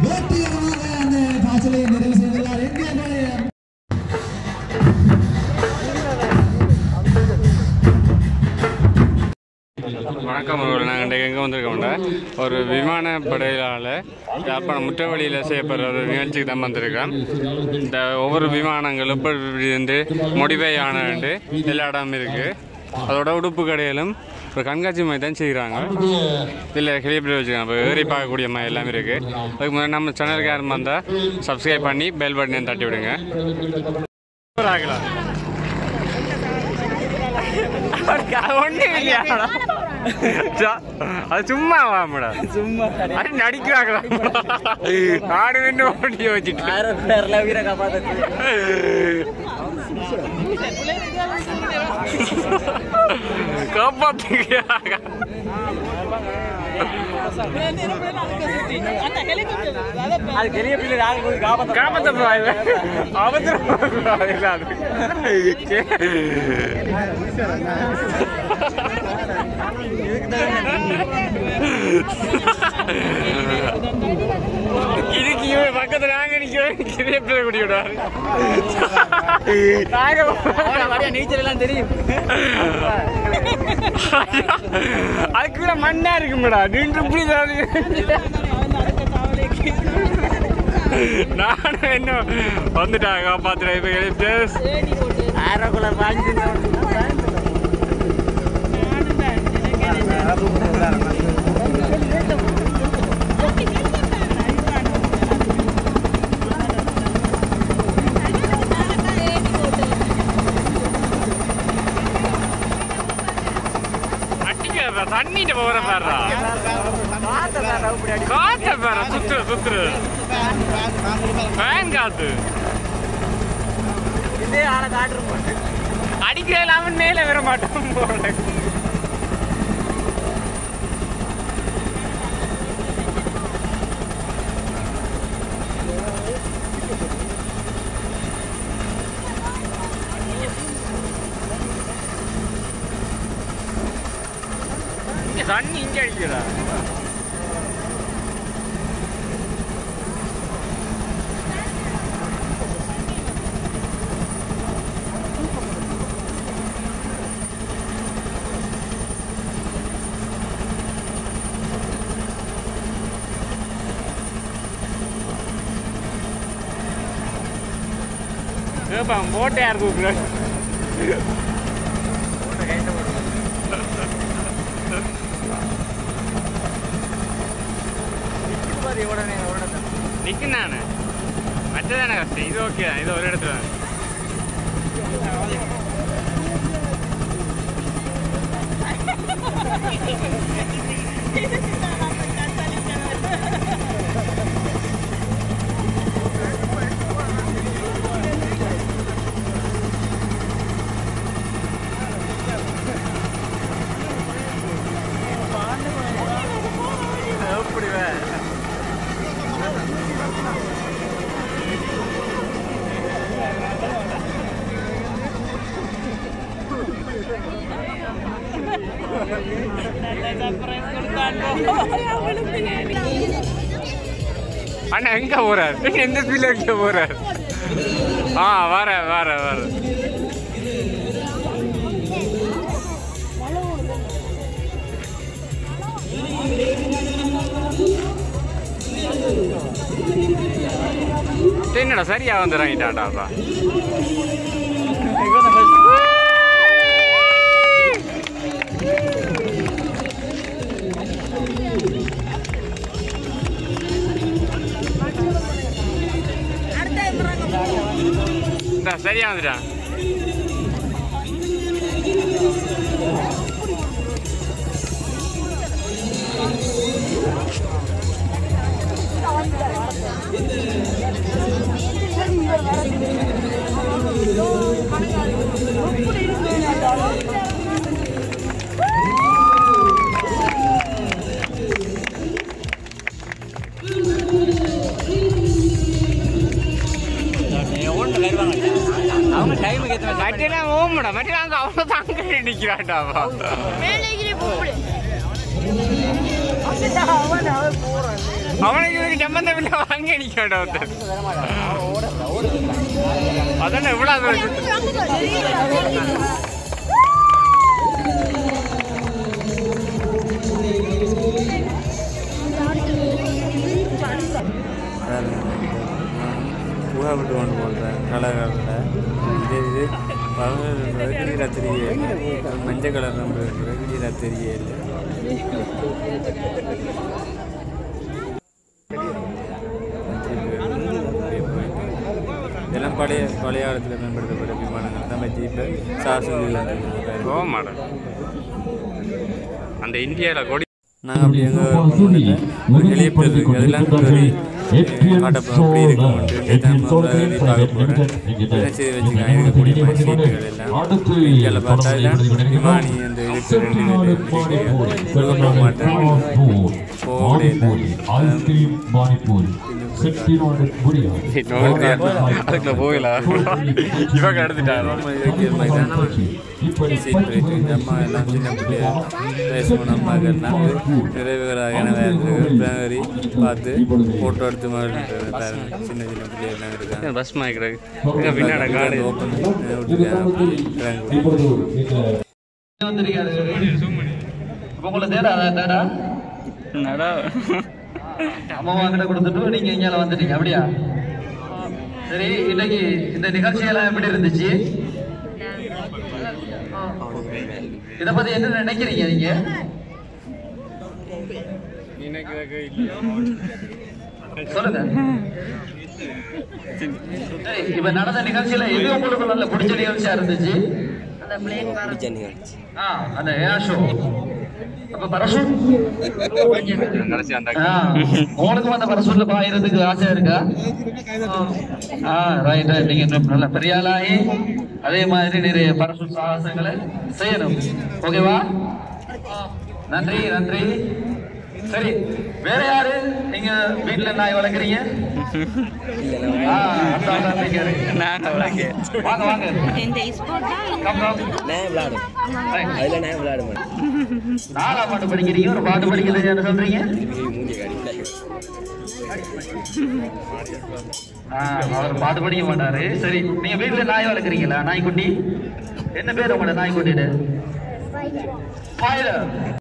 வெற்றிகரமாக அந்த பாய்ச்சலை நிறைவு செய்துள்ளார் எங்கே எங்களுடைய வணக்கம் அவர்கள் நாங்கள் இன்றைக்கு எங்கே வந்திருக்கோம்னா ஒரு விமானப்படையால் யாழ்ப்பாணம் முற்றவழியில் செய்யப்படுற ஒரு நிகழ்ச்சிக்கு தான் வந்திருக்கோம் இந்த ஒவ்வொரு விமானங்களும் இப்படி இருந்து மொடிஃபை ஆனண்டு எல்லா இடமும் இருக்குது அதோட உடுப்பு கடையிலும் ஒரு கண்காட்சி மாதிரி தான் செய்கிறாங்க இதில் ஹெலிபடி வச்சுருக்காங்க இப்போ ஏறி பார்க்கக்கூடிய மாதிரி எல்லாமே இருக்குது அதுக்கு முதல்ல நம்ம சேனலுக்கு யாரும் வந்தால் சப்ஸ்கிரைப் பண்ணி பெல் பட்டனையும் தட்டி விடுங்க ஆகலாம் ஒன்றும் இல்லையா அது சும்மா வாமடா சும்மா அது நடிக்கிறாங்களா நாடு வேண்டு ஓட்டி வச்சுட்டு ஆயிரம் பேர்ல உயிரை காப்பாத்து காப்பாத்துக்கிறாங்க அது பெரிய பிள்ளை யாரு போய் காப்பாத்த காப்பாத்த போவாங்க அவசர போவாங்க அது இதுக்கு இவன் பக்கத்துல நாங்க நிக்கிறோம் கிரிய பிள்ளை குடி விடுவாரு நாங்க நீச்சல் எல்லாம் தெரியும் அதுக்குள்ள மண்ணா இருக்குமேடா நின்று இப்படி தான் நானும் என்ன வந்துட்டாங்க காப்பாத்துறேன் இப்ப எழுத்து ஆயிரம் குள்ள பாஞ்சு அடிக்கிறா தண்ணிட்டு போகிற பாருடா காத்த பாரு சுத்துற சுத்துற ஃபேன் காத்து இதே ஆளை காட்டுறோம் அடிக்கிறதுல அவன் மேல வர மாட்டான் போல இங்க தண்ணி இங்க அடிக்கிறா கேப்பான் போட்டை யார் கூப்பிடுற உடனே உடனே நிற்கும் நானு மற்றதானே கஷ்டம் இது ஓகே தான் இது ஒரு இடத்துல தான் எப்படி வே அண்ணா எங்க போறார் எந்த ஸ்பீட்ல எங்க போறார் ஆ வர வர வர என்னடா சரியா வந்துடுறாங்கட்டாடாப்பா இந்தா சரியா வந்துட்டான் அவங்க டைமுக்கு ஏற்ற மாதிரி மற்றெல்லாம் ஓமடா மற்றெல்லாம் அங்கே அவ்வளோ தாங்க நிற்கிறான்டாப்பா மேலே போடு அவன் அவன் போறான் அவனுக்கு இதுக்கு சம்பந்தம் இல்லை வாங்க நிக்க வேண்டாம் ஒருத்தர் அதானே இவ்வளவு தூரம் ஊகா விட்டு கொண்டு போகிறேன் கலரில் இது இது பதினொன்று விடிய ராத்திரியே மஞ்சள் கலர் நம்ம விடிய ராத்திரியே இல்லை இதெல்லாம் பழைய பழைய காலத்தில் பயன்படுத்தப்பட்ட விமானங்கள் தான் வச்சு இப்போ சாசு ஓ மாடல் அந்த இந்தியாவில் கொடி நாங்கள் அப்படி எங்கள் ஹெலிகாப்டர் இருக்குது அதெல்லாம் சொல்லி காட்டப்போ அப்படி இருக்கும் பார்க்க போகிறேன் செய்து வச்சுருக்காங்க இருக்கக்கூடிய சீட்டுகள் எல்லாம் இந்தியாவில் பார்த்தா எல்லாம் விமானி அந்த இதுக்கு ரெண்டு கொடுக்க போக மாட்டேன் போக அதுக்குள்ள போகலாம் இவங்க எடுத்துட்டாங்க சீட் போயிட்டு இந்த அம்மா எல்லாம் சின்ன பிள்ளைய வயசு போன அம்மாக்கெல்லாம் நிறைவுகளாக பிறகு பார்த்து ஃபோட்டோ எடுத்து மாதிரி பாருங்க சின்ன சின்ன பிள்ளைகள்லாம் இருக்காங்க பஸ் மாய்க்கிறது இங்க பின்னாடி காடு ஓப்பன் விட்டுருக்காங்க வந்திருக்காரு இப்ப உங்களை தேடா தேடா நடா அம்மா கிட்ட கொடுத்துட்டு நீங்க இங்க வந்துட்டீங்க அப்படியா சரி இன்னைக்கு இந்த நிகழ்ச்சியெல்லாம் எப்படி இருந்துச்சு இத பத்தி என்ன நினைக்கிறீங்க நீங்க சொல்லுங்க சரி இப்ப நடந்த நிகழ்ச்சியில எது உங்களுக்கு நல்ல பிடிச்ச நிகழ்ச்சியா இருந்துச்சு ஆ அந்த ஏர் ஷோ அப்ப பரசூட் கடைசி அந்த ஆ, உனக்கும் அந்த பரசூட்ல பாயறதுக்கு ஆசை இருக்கா ஆ ரைட் ரைட் நீங்க இன்னும் நல்ல பெரிய ஆளாகி அதே மாதிரி நிறைய பரசூட் சாகசங்களை செய்யணும் ஓகேவா நன்றி நன்றி சரி வேற யாரு நீங்க வீட்டுல நாய் வளர்க்குறீங்க ஆ, அந்த ஆள் தான் இருக்காரு. நாங்க வளர்க்க வாங்க வாங்க இந்த ஸ்போர்ட்டா கம், கம். நான் விளையாடும் Right. அதுல நான் விளையாட மாட்டேன் நாலா பாட்டு படிக்கிறீங்க ஒரு பாட்டு படிக்கலையான்னு சொல்றீங்க ஆ, அவர் பாட்டு படிக்க மாட்டாரு சரி நீங்க வீட்டுல நாய் வளர்க்குறீங்களா நாய்க்குட்டி என்ன பேர் உங்களோட நாய்க்குட்டிட்டு ஸ்பைடர்